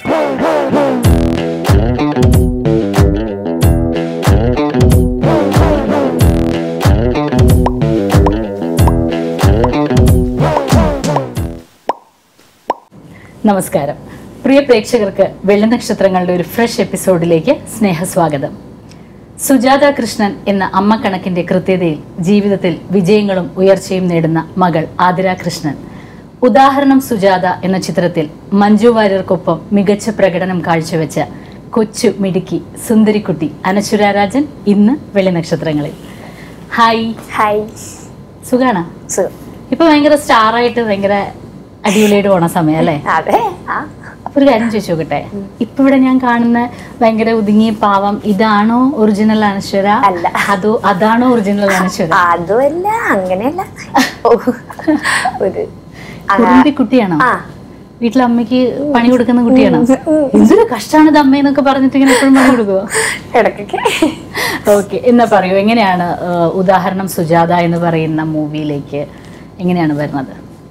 നമസ്കാരം പ്രിയ പ്രേക്ഷകർക്ക് വെള്ളി നക്ഷത്രങ്ങളുടെ ഒരു ഫ്രഷ് എപ്പിസോഡിലേക്ക് സ്നേഹസ്വാഗതം സുജാത കൃഷ്ണൻ എന്ന അമ്മ കണക്കിന്റെ കൃത്യതയിൽ ജീവിതത്തിൽ വിജയങ്ങളും ഉയർച്ചയും നേടുന്ന മകൾ ആതിര കൃഷ്ണൻ ഉദാഹരണം സുജാത എന്ന ചിത്രത്തിൽ മഞ്ജു വാര്യർക്കൊപ്പം മികച്ച പ്രകടനം കാഴ്ചവെച്ച കൊച്ചു മിടുക്കി സുന്ദരിക്കുട്ടി അനശ്വര രാജൻ ഇന്ന് വെള്ളി നക്ഷത്രങ്ങളിൽ ഹായ് ഹായ് സുഖാണോ സുഖം ഇപ്പൊ ഭയങ്കര സ്റ്റാർ ആയിട്ട് ഭയങ്കര അടിപൊളിയായിട്ട് പോണ സമയം അല്ലേ അതെ ആ അപ്പൊ ഒരു കാര്യം ചോദിച്ചു നോക്കട്ടെ ഇപ്പൊ ഇവിടെ ഞാൻ കാണുന്ന ഭയങ്കര ഒതുങ്ങിയ പാവം ഇതാണോ ഒറിജിനൽ അനശ്വര അല്ല. അതോ അതാണോ ഒറിജിനൽ അനശ്വര അതുമല്ല അങ്ങനെയല്ല ഓ, ഒരു ആ, കുറുമ്പി കുട്ടിയാണോ ആ വീട്ടിലെ അമ്മയ്ക്ക് പണി കൊടുക്കുന്ന കുട്ടിയാണോ എന്തൊരു കഷ്ടാണ് ഇത് അമ്മയെന്നൊക്കെ പറഞ്ഞിട്ട് ഇങ്ങനെ എപ്പോഴും പണി കൊടുക്കുവോ ഇടയ്ക്കൊക്കെ ഓക്കെ എന്നാ പറയൂ എങ്ങനെയാണ് ആ, ഉദാഹരണം സുജാത എന്ന് പറയുന്ന മൂവിയിലേക്ക് എങ്ങനെയാണ് വരുന്നത്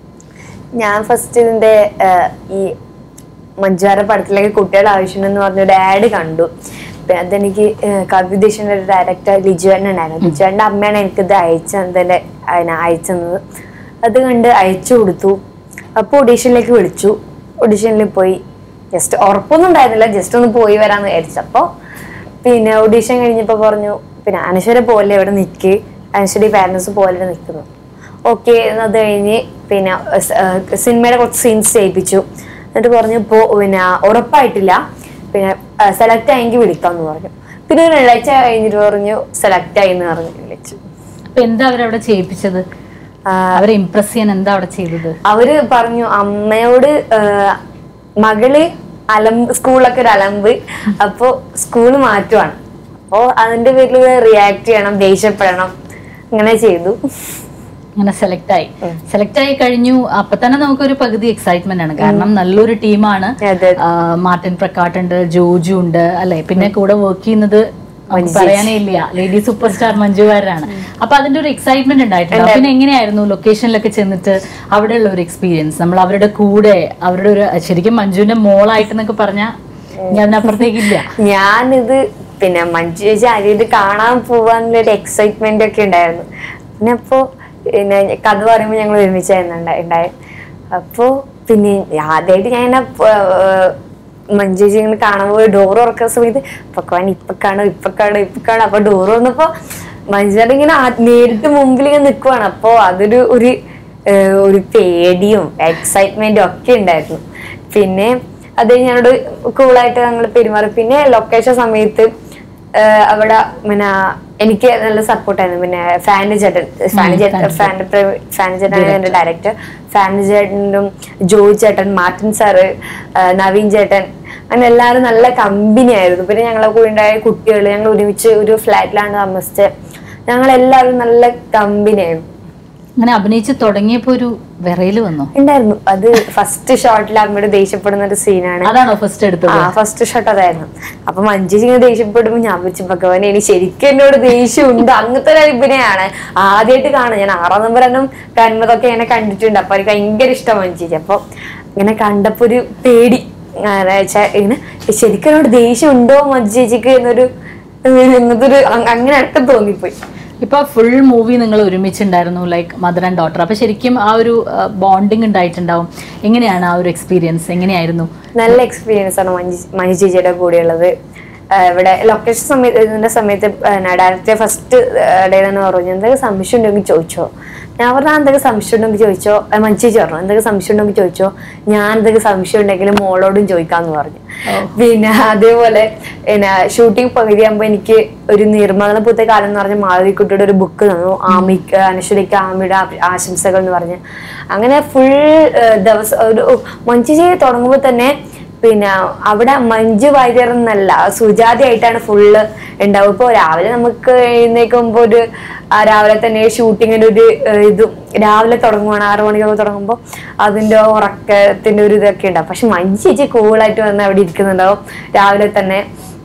ഞാൻ ഫസ്റ്റ് ഇതിന്റെ ആ, ഈ മഞ്ജുവാര പടത്തിലേക്ക് കുട്ടികളുടെ ആവശ്യം എന്ന് പറഞ്ഞൊരു ആഡ് കണ്ടു പിന്നെ അതെനിക്ക് കവിദേശന്റെ ഒരു ഡയറക്ടർ ലിജുവേണ്ണ ഉണ്ടായിരുന്നു ലിജുവേണ്ണന്റെ അമ്മയാണ് എനിക്കിത് അയച്ചതിന്റെ അതിനെ അയച്ചത് അത് കണ്ട് അയച്ചു കൊടുത്തു അപ്പോൾ ഓഡീഷനിലേക്ക് വിളിച്ചു ഓഡീഷനിൽ പോയി ജസ്റ്റ് ഉറപ്പൊന്നും ഉണ്ടായിരുന്നില്ല ജസ്റ്റ് ഒന്ന് പോയി വരാന്ന് വിചാരിച്ചപ്പോൾ പിന്നെ ഓഡീഷൻ കഴിഞ്ഞപ്പോൾ പറഞ്ഞു പിന്നെ അനശ്വര പോലെ ഇവിടെ നിൽക്ക് അനശ്വരി പാരൻസ് പോലെ നിൽക്കുന്നു ഓക്കെ അത് കഴിഞ്ഞ് പിന്നെ സ്- ഏഹ് സിനിമയുടെ കുറച്ച് സീൻസ് ചെയ്യിപ്പിച്ചു എന്നിട്ട് പറഞ്ഞു ഇപ്പോൾ പിന്നെ ഉറപ്പായിട്ടില്ല പിന്നെ സെലക്ട് ആയെങ്കിൽ വിളിക്കാമെന്ന് പറഞ്ഞു പിന്നെ ഒരു രണ്ടാഴ്ച കഴിഞ്ഞിട്ട് പറഞ്ഞു സെലക്ട് ആയി എന്ന് പറഞ്ഞു വിളിച്ചു അപ്പൊ എന്താ അവരവിടെ ചെയ്യിപ്പിച്ചത് ആ, അവരെ ഇംപ്രസ് ചെയ്യാൻ എന്താ അവിടെ ചെയ്തത് അവര് പറഞ്ഞു അമ്മയോട് ഏഹ്, മകള് അലമ്പ് സ്കൂളിലൊക്കെ ഒരു അലമ്പ് അപ്പോ സ്കൂള് മാറ്റുവാണ് അപ്പോ അതിന്റെ പേരിൽ റിയാക്ട് ചെയ്യണം ദേഷ്യപ്പെടണം അങ്ങനെ ചെയ്തു അങ്ങനെ സെലക്ട് ആയി സെലക്ട് ആയി കഴിഞ്ഞു അപ്പൊ തന്നെ നമുക്കൊരു പകുതി എക്സൈറ്റ്മെന്റ് ആണ് കാരണം നല്ലൊരു ടീമാണ് അതെ. മാർട്ടിൻ പ്രക്കാട്ട് ഉണ്ട് ജോജു ഉണ്ട് അല്ലെ പിന്നെ കൂടെ വർക്ക് ചെയ്യുന്നത് നമുക്ക് പറയാനേ ഇല്ല ലേഡി സൂപ്പർ സ്റ്റാർ മഞ്ജുവാരാണ് അപ്പൊ അതിന്റെ ഒരു എക്സൈറ്റ്മെന്റ് ഉണ്ടായിട്ടുണ്ട് പിന്നെ എങ്ങനെയായിരുന്നു ലൊക്കേഷനിലൊക്കെ ചെന്നിട്ട് അവിടെയുള്ള ഒരു എക്സ്പീരിയൻസ് നമ്മൾ അവരുടെ കൂടെ അവരുടെ ഒരു ശരിക്കും മഞ്ജുവിന്റെ മോളായിട്ടെന്നൊക്കെ പറഞ്ഞാൽ ഞാൻ അതിനപ്പുറത്തേക്കില്ല ഞാനിത് പിന്നെ മഞ്ജു ചേച്ചി ആദ്യമായിട്ട് കാണാൻ പോവാന്നുള്ളൊരു എക്സൈറ്റ്മെന്റ് ഒക്കെ ഉണ്ടായിരുന്നു പിന്നെ അപ്പോ പിന്നെ കഥ പറയുമ്പോൾ ഞങ്ങൾ ഒരുമിച്ചായിരുന്നു ഉണ്ടാ- ഉണ്ടായത് അപ്പോ പിന്നെ ആദ്യമായിട്ട് ഞാൻ ഇങ്ങനെ പ- ഏർ മഞ്ജു ചേച്ചി ഇങ്ങനെ കാണാൻ പോയി ഡോർ തുറക്കുന്ന സമയത്ത് ഇപ്പൊ കാണും ഇപ്പൊ കാണും ഇപ്പൊ കാണും ഇപ്പൊ കാണും അപ്പൊ ഡോർ വന്നപ്പോ മഞ്ജുചേട്ടൻ ഇങ്ങനെ ആ- നേരിട്ട് മുമ്പിൽ ഇങ്ങനെ നിൽക്കുവാണ് അപ്പോ അതൊരു ഒരു ഏർ ഒരു പേടിയും എക്സൈറ്റ്മെന്റും ഒക്കെ ഉണ്ടായിരുന്നു പിന്നെ അത് കഴിഞ്ഞ് ഞങ്ങളോട് കൂളായിട്ട് ഞങ്ങൾ പെരുമാറി പിന്നെ ലൊക്കേഷൻ സമയത്ത് ഏഹ് അവിടെ പിന്നെ എനിക്ക് നല്ല സപ്പോർട്ടായിരുന്നു പിന്നെ ഫാന് ചേട്ടൻ ഫാന് ചേട്ടൻ ഫാൻ ഫാന് ചേട്ടനാണ് എന്റെ ഡയറക്ടർ ഫാന് ചേട്ടനും ജോയ് ചേട്ടൻ മാർട്ടിൻ സാറ് ഏഹ് നവീൻ ചേട്ടൻ അങ്ങനെ എല്ലാവരും നല്ല കമ്പനി ആയിരുന്നു പിന്നെ ഞങ്ങളെ കൂടെ ഉണ്ടായ കുട്ടികൾ ഞങ്ങൾ ഒരുമിച്ച് ഒരു ഫ്ലാറ്റിലാണ് താമസിച്ചത് ഞങ്ങൾ എല്ലാവരും നല്ല കമ്പനി ആയിരുന്നു അങ്ങനെ അഭിനയിച്ച് തുടങ്ങിയപ്പോ ഒരു വിറയില് വന്നു ഉണ്ടായിരുന്നു അത് ഫസ്റ്റ് ഷോട്ടിൽ അമ്മയോട് ദേഷ്യപ്പെടുന്ന ഒരു സീനാണ് അതാണോ ഫസ്റ്റ് എടുത്തത് ആ ഫസ്റ്റ് ഷോട്ട് അതായിരുന്നു അപ്പൊ മഞ്ജു ഇങ്ങനെ ദേഷ്യപ്പെടുമ്പോ ഞാൻ വെച്ച് ഭഗവാൻ ഇനി ശരിക്കും എന്നോട് ദേഷ്യം ഉണ്ട് അങ്ങനത്തെ ഒരു അഭിനയാണ് ആദ്യമായിട്ട് കാണാം ഞാൻ ആറാം നമ്പർ എന്നും കന്മതൊക്കെ ഇങ്ങനെ കണ്ടിട്ടുണ്ട് അപ്പൊ എനിക്ക് ഭയങ്കര ഇഷ്ടം മഞ്ജു അപ്പൊ ഇങ്ങനെ കണ്ടപ്പോ ഒരു പേടി ആ, വെച്ചാ ഇങ്ങനെ ശരിക്കും എന്നോട് ദേഷ്യം ഉണ്ടോ മഞ്ജു ചേച്ചിക്ക് എന്നൊരു ഇങ്ങനത്തെ ഒരു അങ്ങനെ അടുത്ത് തോന്നിപ്പോയി ഇപ്പൊ ഫുൾ മൂവി നിങ്ങൾ ഒരുമിച്ചുണ്ടായിരുന്നു ലൈക്ക് മദർ ആൻഡ് ഡോട്ടർ അപ്പൊ ശരിക്കും ആ ഒരു ബോണ്ടിങ് ഉണ്ടായിട്ടുണ്ടാവും എങ്ങനെയാണ് ആ ഒരു എക്സ്പീരിയൻസ് എങ്ങനെയായിരുന്നു നല്ല എക്സ്പീരിയൻസ് ആണ് മഞ്ജു മഞ്ജു ചേച്ചിയുടെ കൂടെയുള്ളത് ആഹ് ഇവിടെ ലൊക്കേഷൻ സമയത്ത് ഇതിന്റെ സമയത്ത് ഡയറക്ടർ ഫസ്റ്റ് ഡേ തന്നെ പറഞ്ഞു എന്തൊക്കെ സംശയം ഉണ്ടെങ്കിൽ ചോദിച്ചോ ഞാൻ പറഞ്ഞാൽ എന്തൊക്കെ സംശയം ഉണ്ടെങ്കിൽ ചോദിച്ചോ ആ, മഞ്ജു ചേച്ചി പറഞ്ഞു എന്തൊക്കെ സംശയം ഉണ്ടെങ്കിൽ ചോദിച്ചോ ഞാൻ എന്തൊക്കെ സംശയം ഉണ്ടെങ്കിൽ മോളോടും ചോദിക്കാന്ന് പറഞ്ഞു പിന്നെ അതേപോലെ പിന്നെ ഷൂട്ടിംഗ് പകുതിയാകുമ്പോ എനിക്ക് ഒരു നിർമ്മല പുത്ത കാലം എന്ന് പറഞ്ഞ മാധവിക്കുട്ടിയുടെ ഒരു ബുക്ക് തന്നു ആമിക്ക് അനശ്വരിക്ക് ആമിയുടെ ആ- ആശംസകൾ എന്ന് പറഞ്ഞ് അങ്ങനെ ഫുൾ ദിവസം ഒരു മഞ്ജു ചേച്ചി തുടങ്ങുമ്പോൾ തന്നെ പിന്നെ അവിടെ മഞ്ജു വാര്യർ എന്നല്ല സുജാതി ആയിട്ടാണ് ഫുള്ള് ഉണ്ടാവും ഇപ്പോൾ രാവിലെ നമുക്ക് എഴുന്നേക്കുമ്പോൾ ഒരു ആ രാവിലെ തന്നെ ഷൂട്ടിങ്ങിന്റെ ഒരു ഏഹ്, ഇതും രാവിലെ തുടങ്ങുവാണ് ആറു മണിക്കൊക്കെ തുടങ്ങുമ്പോൾ അതിന്റെ ഉറക്കത്തിന്റെ ഒരു ഇതൊക്കെ ഉണ്ടാവും പക്ഷെ മഞ്ജു ചേച്ചി കൂളായിട്ട് വന്ന് അവിടെ ഇരിക്കുന്നുണ്ടാവും രാവിലെ തന്നെ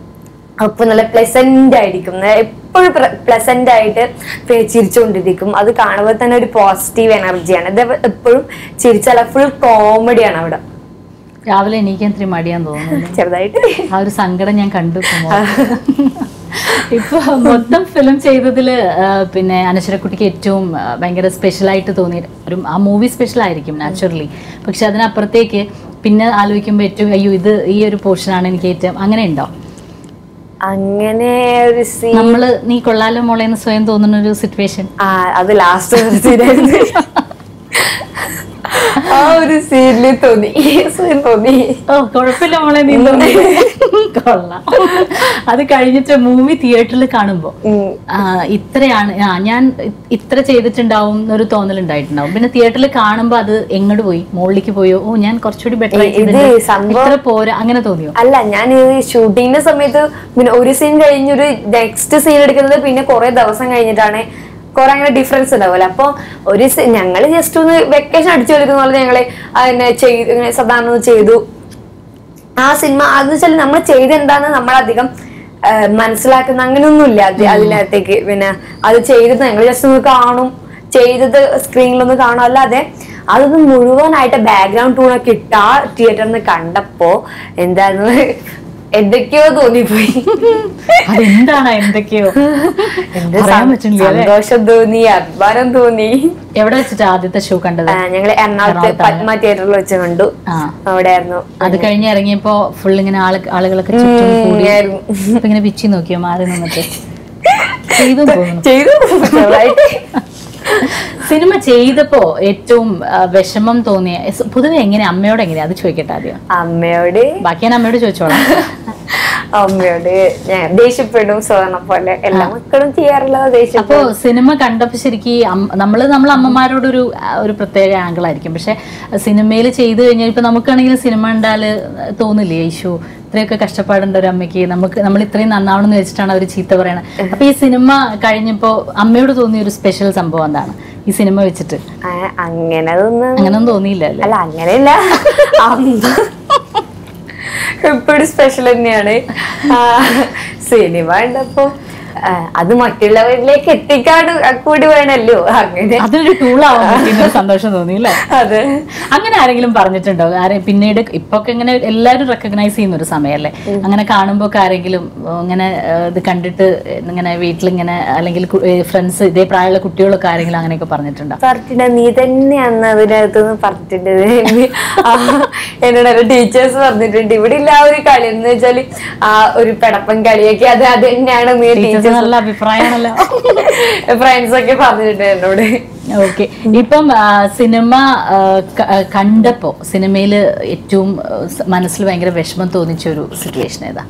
അപ്പൊ നല്ല പ്ലസന്റ് ആയിരിക്കും എപ്പോഴും പ്ലസന്റ് ആയിട്ട് പേ- ചിരിച്ചുകൊണ്ടിരിക്കും അത് കാണുമ്പോൾ തന്നെ ഒരു പോസിറ്റീവ് എനർജിയാണ് ഇത് എപ്പോഴും ചിരിച്ചാൽ ഫുൾ കോമഡിയാണ് അവിടെ രാവിലെ എണീക്കാൻ ഇത്തിരി മടിയാന്ന് തോന്നുന്നു ചെറുതായിട്ട് ആ ഒരു സങ്കടം ഞാൻ കണ്ടു ഇപ്പൊ മുഖത്ത്. ഇപ്പൊ മൊത്തം ഫിലിം ചെയ്തതില് ആ, പിന്നെ അനശ്വരക്കുട്ടിക്ക് ഏറ്റവും ആ, ഭയങ്കര സ്പെഷ്യലായിട്ട് തോന്നിയ ഒരു ആ മൂവി സ്പെഷ്യൽ ആയിരിക്കും നാച്ചുറലി പക്ഷെ അതിനപ്പുറത്തേക്ക് പിന്നെ ആലോചിക്കുമ്പോൾ ഏറ്റവും അയ്യോ ഇത് ഈ ഒരു പോർഷനാണ് എനിക്ക് ഏറ്റവും അങ്ങനെ ഉണ്ടോ അങ്ങനെ ഒരു സീൻ നമ്മള് നീ കൊള്ളാലോ മോളെ എന്ന് സ്വയം തോന്നുന്ന ഒരു സിറ്റുവേഷൻ ആ അത് ലാസ്റ്റ് സീനായിരുന്നു ആ ഒരു സീനിൽ തോന്നി സീൻ തോന്നി ഓ കുഴപ്പമില്ല മോളെ നീ തോന്നി കൊള്ളാം അത് കഴിഞ്ഞിട്ട് മൂവി തിയേറ്ററിൽ കാണുമ്പോ ഉം. ആ, ഇത്രയാണ് ആ ഞാൻ ഇ- ഇത്ര ചെയ്തിട്ടുണ്ടാവും എന്നൊരു തോന്നൽ ഉണ്ടായിട്ടുണ്ടാവും പിന്നെ തിയേറ്ററിൽ കാണുമ്പോ അത് എങ്ങോട്ട് പോയി മുകളിലേക്ക് പോയോ ഓ ഞാൻ കുറച്ചുകൂടി ബെറ്റർ ഏ, ഇത് സംഭവം- ഇത്ര പോരാ അങ്ങനെ തോന്നിയോ അല്ല ഞാൻ ഈ ഷൂട്ടിങ്ങിന്റെ സമയത്ത് പിന്നെ ഒരു സീൻ കഴിഞ്ഞൊരു നെക്സ്റ്റ് സീൻ എടുക്കുന്നത് പിന്നെ കുറെ ദിവസം കഴിഞ്ഞിട്ടാണ് കുറെ അങ്ങനെ ഡിഫറൻസ് ഉണ്ടാവില്ല അപ്പൊ ഒരു സീ- ഞങ്ങള് ജസ്റ്റ് ഒന്ന് വെക്കേഷൻ അടിച്ചു കളിക്കുന്ന പോലെ ഞങ്ങള് അതിനെ ചെയ്തു ഇങ്ങനെ സാധാരണ ഒന്ന് ചെയ്തു ആ സിനിമ അതെന്ന് വെച്ചാൽ നമ്മൾ ചെയ്തെന്താന്ന് നമ്മളധികം ആ, മനസ്സിലാക്കുന്ന അങ്ങനെയൊന്നുമില്ല അത് അതിനകത്തേക്ക് പിന്നെ അത് ചെയ്തത് ഞങ്ങൾ ജസ്റ്റ് ഒന്ന് കാണും ചെയ്തത് സ്ക്രീനിലൊന്ന് കാണും അല്ലാതെ അതൊന്ന് മുഴുവനായിട്ട് ബാക്ക്ഗ്രൗണ്ട് ടൂണൊക്കെ ഇട്ട ആ തിയേറ്ററിൽ നിന്ന് കണ്ടപ്പോ എന്തായിരുന്നു എന്തൊക്കെയോ തോന്നിപ്പോയി അതെന്താണ് എന്തൊക്കെയോ എന്ത് പറയാൻ സം- പറ്റുന്നില്ല അല്ലേ? സന്തോഷം തോന്നി അഭിമാനം തോന്നി എവിടെ വെച്ചിട്ട് ആദ്യത്തെ ഷോ കണ്ടത് ആ, ഞങ്ങള് എറണാകുളത്ത് പത്മ തിയേറ്ററിൽ വെച്ച് കണ്ടു ആ അവിടെ ആയിരുന്നു അത് കഴിഞ്ഞ് ഇറങ്ങിയപ്പോ ഫുൾ ഇങ്ങനെ ആള് ആളുകളൊക്കെ ചുറ്റും കൂടി ആയിരുന്നു. അപ്പൊ ഇങ്ങനെ പിച്ചി നോക്കിയോ മാറി നിന്നിട്ട് ചെയ്തു തോന്നുന്നു ചെയ്തു ചെറുതായിട്ട് സിനിമ ചെയ്തപ്പോ ഏറ്റവും ആ, വിഷമം തോന്നിയ എസ്- പൊതുവെ എങ്ങനെ അമ്മയോട് എങ്ങനെയാ അത് ചോദിക്കട്ടെ ആദ്യം അമ്മയോട് ബാക്കി ഞാൻ അമ്മയോട് ചോദിച്ചോളാം അമ്മയോട് ഞാൻ ദേഷ്യപ്പെടും സോണ പോലെ എല്ലാ മക്കളും ചെയ്യാറുള്ളത് അപ്പോ ദേഷ്യപ്പെടും സിനിമ കണ്ടപ്പോ ശരിക്കും നമ്മള് നമ്മളെ അമ്മമാരോടൊരു ആ, ഒരു പ്രത്യേക ആംഗിൾ ആയിരിക്കും പക്ഷെ സിനിമയിൽ ചെയ്തു കഴിഞ്ഞാൽ ഇപ്പൊ നമുക്കാണെങ്കിലും സിനിമ കണ്ടാല് തോന്നില്ലേ യേശു ഇത്രയൊക്കെ കഷ്ടപ്പാടുണ്ട് ഒരു അമ്മയ്ക്ക് നമുക്ക് നമ്മൾ ഇത്രയും നന്നാവണമെന്ന് വെച്ചിട്ടാണ് അവർ ചീത്ത പറയണത് അപ്പൊ ഈ സിനിമ കഴിഞ്ഞപ്പോ അമ്മയോട് തോന്നിയ ഒരു സ്പെഷ്യൽ സംഭവം എന്താണ് ഈ സിനിമ വെച്ചിട്ട് ആ, അങ്ങനെ അതൊന്നും അങ്ങനൊന്നും തോന്നിയില്ല അല്ലേ അല്ല അങ്ങനെയല്ല അമ്മ എപ്പോഴും സ്പെഷ്യൽ തന്നെയാണ് ആ, സിനിമ കണ്ടപ്പോ ആ, അത് മറ്റുള്ളവരിലേക്ക് എത്തിക്കാൻ കൂടി വേണല്ലോ അങ്ങനെ അതൊരു ടൂളാവാൻ പറ്റിയ സന്തോഷം തോന്നി അല്ലേ അതെ അങ്ങനെ ആരെങ്കിലും പറഞ്ഞിട്ടുണ്ടോ ആരെ പിന്നീട് ഇപ്പൊ ഒക്കെ ഇങ്ങനെ എല്ലാവരും റെക്കഗ്നൈസ് ചെയ്യുന്ന ഒരു സമയമല്ലേ അങ്ങനെ കാണുമ്പോ ഒക്കെ ആരെങ്കിലും ഏഹ്, ഇങ്ങനെ ഏഹ്, ഇത് കണ്ടിട്ട് ഇങ്ങനെ വീട്ടിലിങ്ങനെ അല്ലെങ്കിൽ ഫ്രണ്ട്സ് ഇതേ പ്രായമുള്ള കുട്ടികളൊക്കെ ആരെങ്കിലും അങ്ങനെയൊക്കെ പറഞ്ഞിട്ടുണ്ടോ പറഞ്ഞിട്ടുണ്ട് നീ തന്നെയാണ് അതിനകത്തുനിന്ന് പറഞ്ഞിട്ടുണ്ട് ആ, എന്നോട് ടീച്ചേഴ്സ് പറഞ്ഞിട്ടുണ്ട് ഇവിടെ ഇല്ല ആ ഒരു കളി എന്ന് വെച്ചാല് ആ ഒരു പെടപ്പൻ കളിയൊക്കെ അത് അത് തന്നെയാണ് നീ ടീച്ചേഴ്സ് ടീച്ചേഴ്സ് നല്ല അഭിപ്രായമാണല്ലോ ഫ്രണ്ട്സ് ഒക്കെ പറഞ്ഞിട്ടുണ്ട് എന്നോട് ഓക്കെ ഇപ്പം ആ, സിനിമ ആ, ക- ആ, കണ്ടപ്പോ സിനിമയിൽ ഏറ്റവും ആ, സ- മനസ്സിൽ ഭയങ്കര വിഷമം തോന്നിച്ച ഒരു സിറ്റുവേഷൻ ഏതാ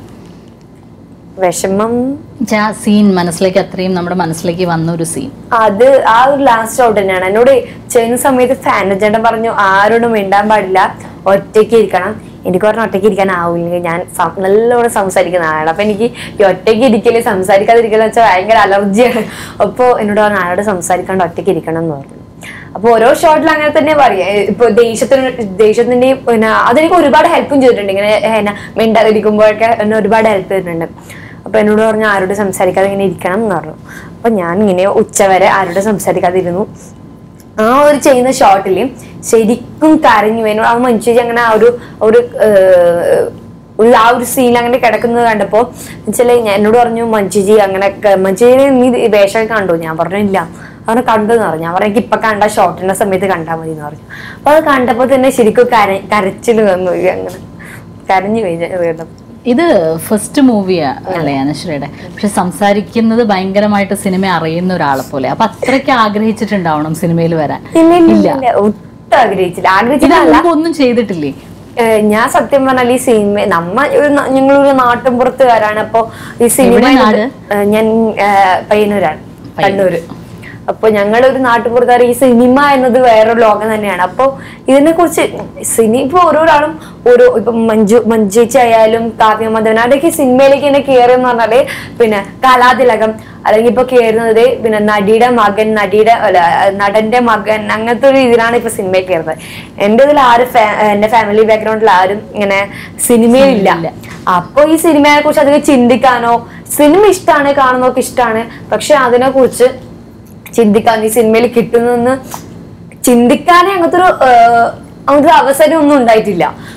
വിഷമം ആ സീൻ മനസ്സിലേക്ക് അത്രയും നമ്മുടെ മനസ്സിലേക്ക് വന്ന ഒരു സീൻ അത് ആ ഒരു ലാസ്റ്റ് ഔട്ട് തന്നെയാണ് എന്നോട് ചെയ്യുന്ന സമയത്ത് ഫാൻ ചേട്ടൻ പറഞ്ഞു ആരോടും മിണ്ടാൻ പാടില്ല ഒറ്റയ്ക്ക് ഇരിക്കണം എനിക്ക് പറഞ്ഞ ഒറ്റയ്ക്ക് ഇരിക്കാൻ ആവില്ല ഞാൻ സം- നല്ലോണം സംസാരിക്കുന്ന ആളാണ് അപ്പൊ എനിക്ക് ഈ ഒറ്റയ്ക്ക് ഇരിക്കല് സംസാരിക്കാതിരിക്കല് വെച്ചാൽ ഭയങ്കര അലർജിയാണ് അപ്പൊ എന്നോട് പറഞ്ഞു ആരോട് സംസാരിക്കാണ്ട് ഒറ്റയ്ക്ക് ഇരിക്കണം എന്ന് പറഞ്ഞു അപ്പൊ ഓരോ ഷോട്ടിൽ അങ്ങനെ തന്നെ പറയാം ഇപ്പൊ ദേഷ്യത്തിന് ദേഷ്യത്തിന്റെയും പിന്നെ അതെനിക്ക് ഒരുപാട് ഹെൽപ്പും ചെയ്തിട്ടുണ്ട് ഇങ്ങനെ എന്നാ മിണ്ടാതിരിക്കുമ്പോഴൊക്കെ എന്നെ ഒരുപാട് ഹെൽപ്പ് ചെയ്തിട്ടുണ്ട് അപ്പൊ എന്നോട് പറഞ്ഞു ആരോട് സംസാരിക്കാതെ ഇങ്ങനെ ഇരിക്കണം എന്ന് പറഞ്ഞു അപ്പൊ ഞാൻ ഇങ്ങനെ ഉച്ചവരെ ആരോട് സംസാരിക്കാതിരുന്നു ആ ഒരു ചെയ്യുന്ന ഷോട്ടില് ശരിക്കും കരഞ്ഞു എന്നോട് ആ മനുഷ്യ അങ്ങനെ ആ ഒരു ഒരു ഏഹ്, ഒരു ആ ഒരു സീൻ അങ്ങനെ കിടക്കുന്നത് കണ്ടപ്പോ വെച്ചാല് ഞാൻ എന്നോട് പറഞ്ഞു മഞ്ജുജി അങ്ങനെ ക- മഞ്ജുജിനെ നീ വേഷം കണ്ടു ഞാൻ പറഞ്ഞു ഇല്ല അങ്ങനെ കണ്ടു എന്ന് പറഞ്ഞു ഞാൻ പറഞ്ഞു എനിക്ക് ഇപ്പൊ കണ്ട ഷോട്ടിന്റെ സമയത്ത് കണ്ടാൽ മതി എന്ന് പറഞ്ഞു അപ്പൊ അത് കണ്ടപ്പോ തന്നെ ശരിക്കും കര കരച്ചില് വന്നു അങ്ങനെ കരഞ്ഞു കഴിഞ്ഞ ഇത് ഫസ്റ്റ് മൂവിയാ അല്ലേ അനശ്വരയുടെ പക്ഷെ സംസാരിക്കുന്നത് ഭയങ്കരമായിട്ട് സിനിമ അറിയുന്ന ഒരാളെ പോലെ അപ്പൊ അത്രയ്ക്ക് ആഗ്രഹിച്ചിട്ടുണ്ടാവണം സിനിമയിൽ വരാൻ ഇല്ല ഇല്ല ഇല്ല ഒട്ടും ആഗ്രഹിച്ചില്ല ഇത് ആഗ്രഹിച്ചിട്ടല്ല മുമ്പ് ഒന്നും ചെയ്തിട്ടില്ലേ ഏഹ് ഞാൻ സത്യം പറഞ്ഞാൽ ഈ സിനിമ നമ്മ ഒരു ന- ഞങ്ങളൊരു നാട്ടിൻപുറത്തുകാരാണ് അപ്പൊ ഈ സിനിമ എവിടെ നാട്? ഏഹ് ഞാൻ ഏഹ് പയ്യന്നൂരാണ് കണ്ണൂര് അപ്പൊ ഞങ്ങളൊരു നാട്ടുപുറത്തുകാർ ഈ സിനിമ എന്നത് വേറൊരു ലോകം തന്നെയാണ് അപ്പൊ ഇതിനെ കുറിച്ച് സിനി ഇപ്പൊ ഓരോരാളും ഓരോ ഇപ്പൊ മഞ്ജു മഞ്ജുച്ചി ആയാലും കാവ്യ മധവൻ അവരുടെയൊക്കെ സിനിമയിലേക്ക് എന്നെ കയറി എന്ന് പറഞ്ഞാല് പിന്നെ കലാതിലകം അല്ലെങ്കിൽ ഇപ്പൊ കയറുന്നത് പിന്നെ നടിയുടെ മകൻ നടിയുടെ അല്ല നടന്റെ മകൻ അങ്ങനത്തെ ഒരു ഇതിലാണ് ഇപ്പൊ സിനിമയിൽ കയറുന്നത് എന്റെ ഇതിൽ ആരും ഫാ- എന്റെ ഫാമിലി ബാക്ക്ഗ്രൗണ്ടിൽ ആരും ഇങ്ങനെ സിനിമയിലില്ല അപ്പൊ ഈ സിനിമയെ കുറിച്ച് അധികം ചിന്തിക്കാനോ സിനിമ ഇഷ്ടമാണ് കാണുന്നതൊക്കെ ഇഷ്ടമാണ് പക്ഷെ അതിനെ കുറിച്ച് ചിന്തിക്കാൻ ഈ സിനിമയിൽ കിട്ടുന്നെന്ന് ചിന്തിക്കാനേ അങ്ങനത്തെ ഒരു ഏഹ്, അങ്ങനത്തെ ഒരു അവസരം ഒന്നും ഉണ്ടായിട്ടില്ല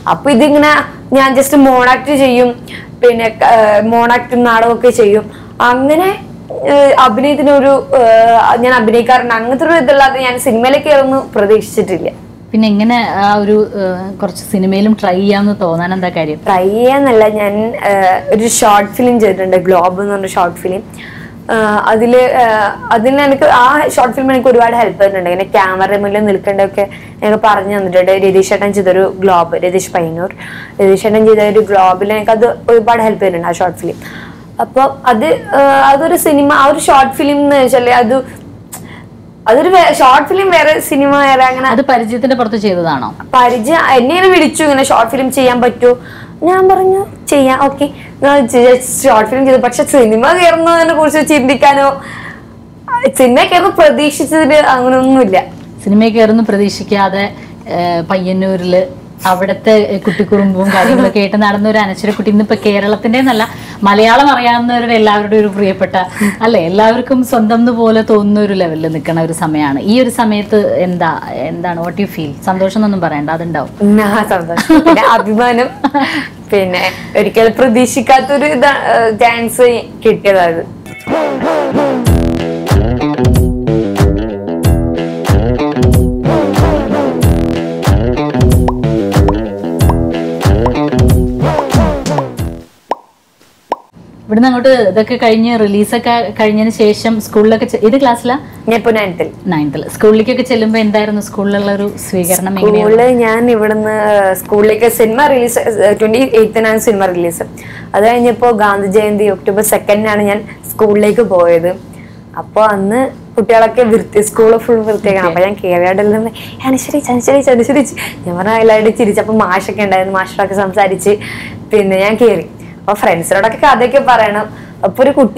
അപ്പൊ ഇതിങ്ങനെ ഞാൻ ജസ്റ്റ് മോണാക്ട് ചെയ്യും പിന്നെ മോണാക്ട് നാടകമൊക്കെ ചെയ്യും അങ്ങനെ ഏഹ്, അഭിനയത്തിനൊരു ഏഹ്, ഞാൻ അഭിനയിക്കാറുണ്ട് അങ്ങനത്തെ ഒരു ഇതല്ലാതെ ഞാൻ സിനിമയിലേക്ക് കയറുന്നു പ്രതീക്ഷിച്ചിട്ടില്ല പിന്നെ എങ്ങനെ ആ ഒരു ഏഹ്, കുറച്ച് സിനിമയിലും ട്രൈ ചെയ്യാമെന്ന് തോന്നാൻ എന്താ കാര്യം ട്രൈ ചെയ്യാന്നല്ല ഞാൻ ആഹ്, ഒരു ഷോർട്ട് ഫിലിം ചെയ്തിട്ടുണ്ട് ഗ്ലോബ് എന്ന് പറഞ്ഞ ഷോർട്ട് ഫിലിം അതില് ആഹ്, അതിന് എനിക്ക് ആ ഷോർട്ട് ഫിലിം എനിക്ക് ഒരുപാട് ഹെൽപ്പ് ചെയ്തിട്ടുണ്ട് ഇങ്ങനെ ക്യാമറ മുന്നിൽ നിൽക്കേണ്ടതൊക്കെ എനിക്ക് പറഞ്ഞു തന്നിട്ടുണ്ട് രതീഷ് ഏട്ടൻ ചെയ്തൊരു ഗ്ലോബ് രതീഷ് പയ്യന്നൂർ രതീഷ് ഏട്ടൻ ചെയ്ത ഒരു ഗ്ലോബിൽ എനിക്കത് ഒരുപാട് ഹെൽപ്പ് ചെയ്തിട്ടുണ്ട് ആ ഷോർട്ട് ഫിലിം അപ്പൊ അത് ആഹ്, അതൊരു സിനിമ ആ ഒരു ഷോർട്ട് ഫിലിം എന്ന് വെച്ചാൽ അത് അതൊരു ഷോർട്ട് ഫിലിം വേറെ സിനിമ വേറെ അങ്ങനെ അത് പരിചയത്തിന്റെ പുറത്ത് ചെയ്തതാണോ പരിചയം എന്നെ ഇങ്ങനെ വിളിച്ചു ഇങ്ങനെ ഷോർട്ട് ഫിലിം ചെയ്യാൻ പറ്റുമോ ഞാൻ പറഞ്ഞു ചെയ്യാം ഓക്കെ ഷോർട്ട് ഫിലിം ചെയ്തു പക്ഷെ സിനിമ കയറുന്നതിനെ കുറിച്ച് ചിന്തിക്കാനോ സിനിമ കയറുന്ന പ്രതീക്ഷിച്ചതിന് അങ്ങനെയൊന്നുമില്ല സിനിമയിൽ കയറുന്നു പ്രതീക്ഷിക്കാതെ ഏഹ്, പയ്യന്നൂരില് അവിടുത്തെ കുട്ടിക്കുറുമ്പും കാര്യങ്ങളൊക്കെ ആയിട്ട് നടന്ന ഒരു അനശ്വരക്കുട്ടി ഇന്നിപ്പോ കേരളത്തിന്റെ എന്നല്ല മലയാളം അറിയാവുന്നവരുടെ എല്ലാവരുടെയും ഒരു പ്രിയപ്പെട്ട അല്ലെ എല്ലാവർക്കും സ്വന്തം എന്ന് പോലെ തോന്നുന്ന ഒരു ലെവലിൽ നിൽക്കുന്ന ഒരു സമയമാണ് ഈ ഒരു സമയത്ത് എന്താ എന്താണ് വാട്ട് യു ഫീൽ സന്തോഷം എന്നൊന്നും പറയണ്ട അതുണ്ടാവും ആ സന്തോഷം പിന്നെ അഭിമാനം പിന്നെ ഒരിക്കലും പ്രതീക്ഷിക്കാത്തൊരു ഇതാ ചാൻസ് കിട്ടിയതാണ് ഇവിടുന്ന് അങ്ങോട്ട് ഇതൊക്കെ കഴിഞ്ഞ് റിലീസൊക്കെ കഴിഞ്ഞതിന് ശേഷം സ്കൂളിലൊക്കെ ചെ- ഏത് ക്ലാസ്സിലാ ഞാൻ ഇപ്പൊ നയൻത്തിൽ നയൻത്തിൽ സ്കൂളിലേക്കൊക്കെ ചെല്ലുമ്പോൾ എന്തായിരുന്നു സ്കൂളിലുള്ള ഒരു സ്വീകരണം എങ്ങനെയാണ് സ്കൂളില് ഞാൻ ഇവിടുന്ന് സ്കൂളിലേക്ക് സിനിമ റിലീസ് ട്വന്റി എയ്ത്തിനാണ് സിനിമ റിലീസ് അത് കഴിഞ്ഞപ്പോ ഗാന്ധി ജയന്തി ഒക്ടോബർ സെക്കൻഡിനാണ് ഞാൻ സ്കൂളിലേക്ക് പോയത് അപ്പൊ അന്ന് കുട്ടികളൊക്കെ വൃത്തി സ്കൂള് ഫുൾ വൃത്തിയാക്കണം അപ്പൊ ഞാൻ കേരളത്തിൽ അനുസരിച്ച് അനുസരിച്ച് അനുസരിച്ച് ഞാൻ പറഞ്ഞ എല്ലാവരും ചിരിച്ചപ്പോ മാഷൊക്കെ ഉണ്ടായിരുന്നു മാഷോടൊക്കെ സംസാരിച്ച് പിന്നെ ഞാൻ കയറി അപ്പൊ ഫ്രണ്ട്സിനോടൊക്കെ കഥയൊക്കെ പറയണം അപ്പൊ ഒരു കുട്ടി